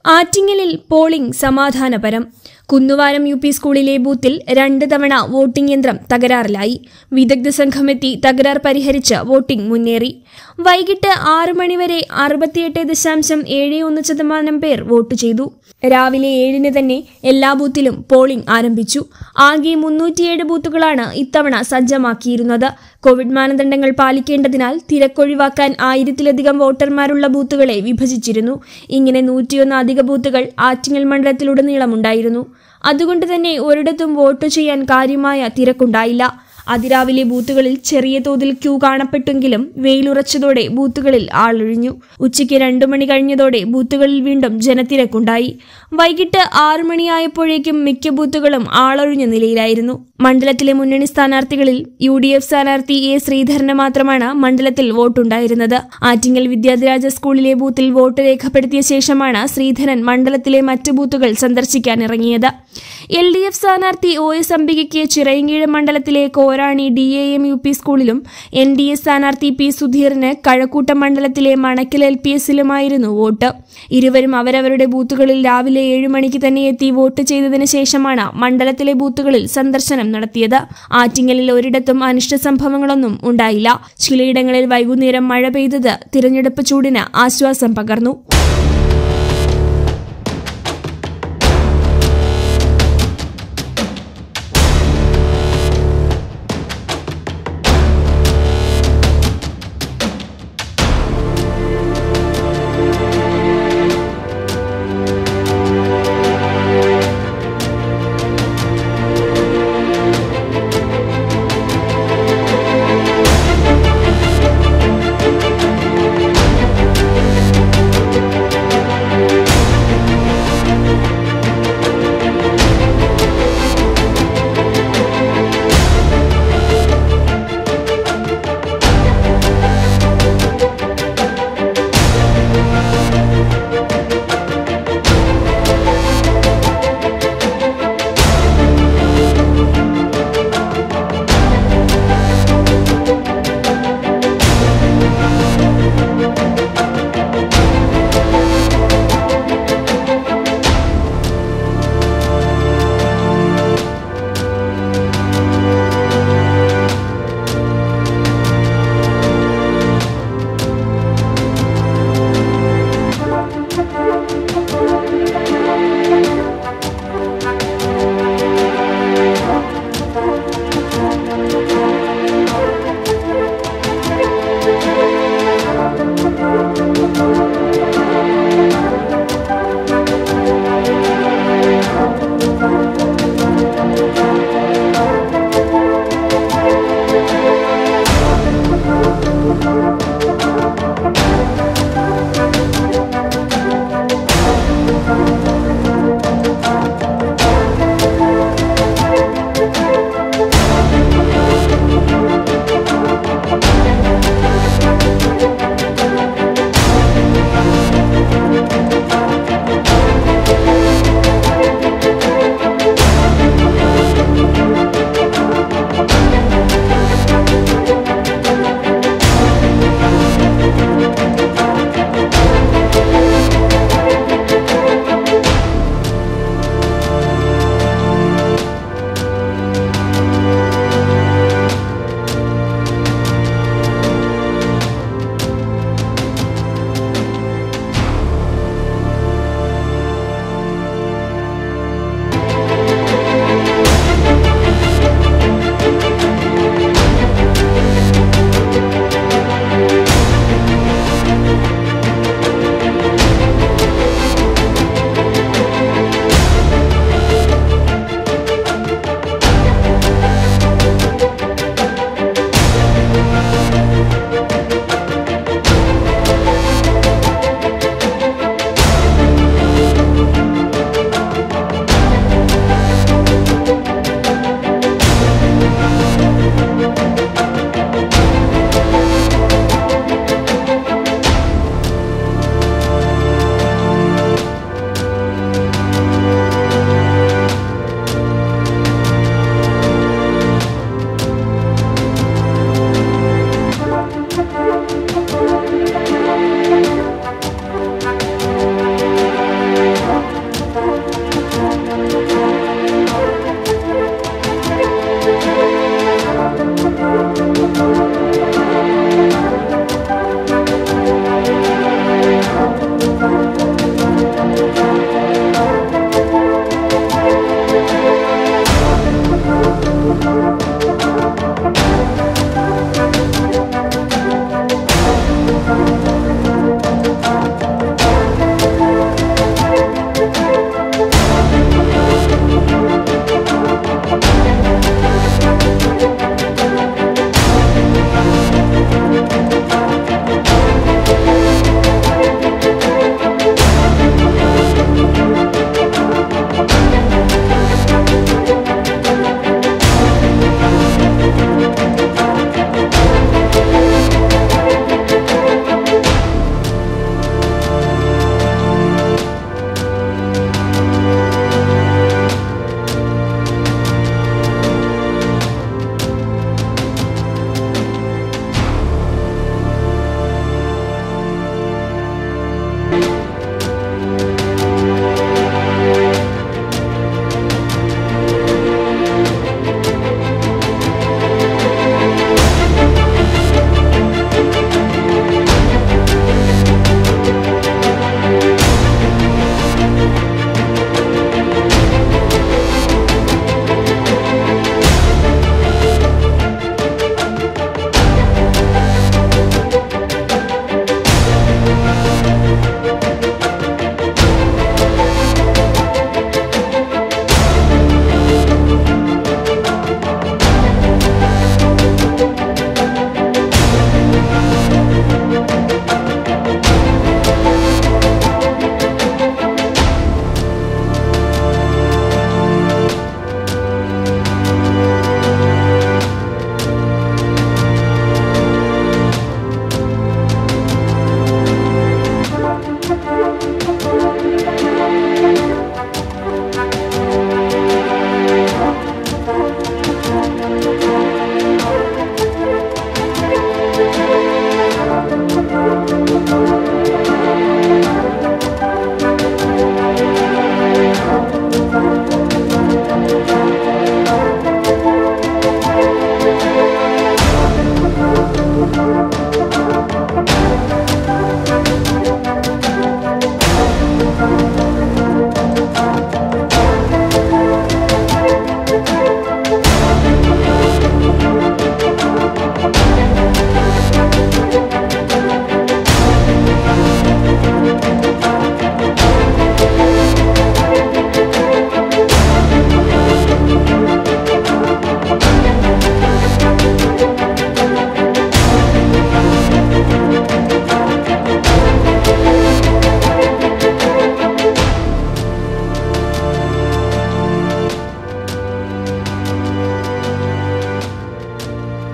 ആറ്റിങ്ങലിൽ പോളിംഗ് സമാധാനപരം Kunnuvaram U P സ്കൂളിലെ ബൂത്തിൽ രണ്ട് തവണ വോട്ടിംഗ് യന്ത്രം തകരാറിലായി വിദഗ്ധ സംഘമെത്തി തകരാർ പരിഹരിച്ച് വോട്ടിംഗ് മുന്നേറി വൈകിട്ട് ആറ് മണിവരെ അറുപത്തിയെട്ട് ദശാംശം ഏഴ് ഒന്ന് ശതമാനം പേർ വോട്ട് ചെയ്തു രാവിലെ ഏഴിന് തന്നെ എല്ലാ ബൂത്തിലും പോളിംഗ് ആരംഭിച്ചു ആകെ മുന്നൂറ്റിയേഴ് ബൂത്തുകളാണ് ഇത്തവണ സജ്ജമാക്കിയിരുന്നത് കോവിഡ് മാനദണ്ഡങ്ങൾ പാലിക്കേണ്ടതിനാൽ തിരക്കൊഴിവാക്കാൻ ആയിരത്തിലധികം വോട്ടർമാരുള്ള ബൂത്തുകളെ വിഭജിച്ചിരുന്നു ഇങ്ങനെ നൂറ്റിയൊന്ന് അധിക ബൂത്തുകൾ ആറ്റിങ്ങൽ മണ്ഡലത്തിലുടനീളമുണ്ടായിരുന്നു അതുകൊണ്ട് തന്നെ ഒരിടത്തും വോട്ട് ചെയ്യാൻ കാര്യമായ തിരക്കുണ്ടായില്ല അതിരാവിലെ ബൂത്തുകളിൽ ചെറിയ തോതിൽ ക്യൂ കാണപ്പെട്ടെങ്കിലും വെയിലുറച്ചതോടെ ബൂത്തുകളിൽ ആളൊഴിഞ്ഞു ഉച്ചയ്ക്ക് രണ്ടു മണി കഴിഞ്ഞതോടെ ബൂത്തുകളിൽ വീണ്ടും ജനത്തിരക്കുണ്ടായി വൈകിട്ട് ആറു മണിയായപ്പോഴേക്കും മിക്ക ബൂത്തുകളും ആളൊഴിഞ്ഞ നിലയിലായിരുന്നു മണ്ഡലത്തിലെ മുന്നണി സ്ഥാനാർത്ഥികളിൽ യു ഡി എഫ് സ്ഥാനാർത്ഥി എ ശ്രീധരന് മാത്രമാണ് മണ്ഡലത്തിൽ വോട്ടുണ്ടായിരുന്നത് ആറ്റിങ്ങൽ വിദ്യാധിരാജ സ്കൂളിലെ ബൂത്തിൽ വോട്ട് രേഖപ്പെടുത്തിയ ശേഷമാണ് ശ്രീധരൻ മണ്ഡലത്തിലെ മറ്റ് ബൂത്തുകൾ സന്ദർശിക്കാനിറങ്ങിയത് എൽ ഡി എഫ് സ്ഥാനാർത്ഥി ഒ എസ് അംബികയ്ക്ക് ചിറയൻകീഴ് മണ്ഡലത്തിലെ Korani D A M U P സ്കൂളിലും എൻ ഡി എ സ്ഥാനാർത്ഥി പി സുധീറിന് കഴക്കൂട്ടം മണ്ഡലത്തിലെ മണക്കൽ എൽ പി എസിലുമായിരുന്നു വോട്ട് ഇരുവരും അവരവരുടെ ബൂത്തുകളിൽ രാവിലെ ഏഴ് മണിക്ക് തന്നെ എത്തി വോട്ട് ചെയ്തതിനു ശേഷമാണ് മണ്ഡലത്തിലെ ബൂത്തുകളിൽ സന്ദർശനം നടത്തിയത് ആറ്റിങ്ങലിൽ ഒരിടത്തും അനിഷ്ട സംഭവങ്ങളൊന്നും ഉണ്ടായില്ല ചിലയിടങ്ങളിൽ വൈകുന്നേരം മഴ പെയ്തത് തിരഞ്ഞെടുപ്പ് ചൂടിന് ആശ്വാസം പകർന്നു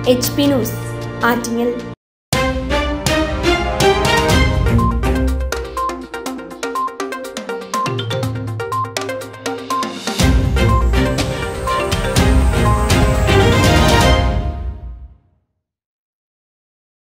എച്ച് പി ന്യൂസ് ആറ്റിങ്ങൽ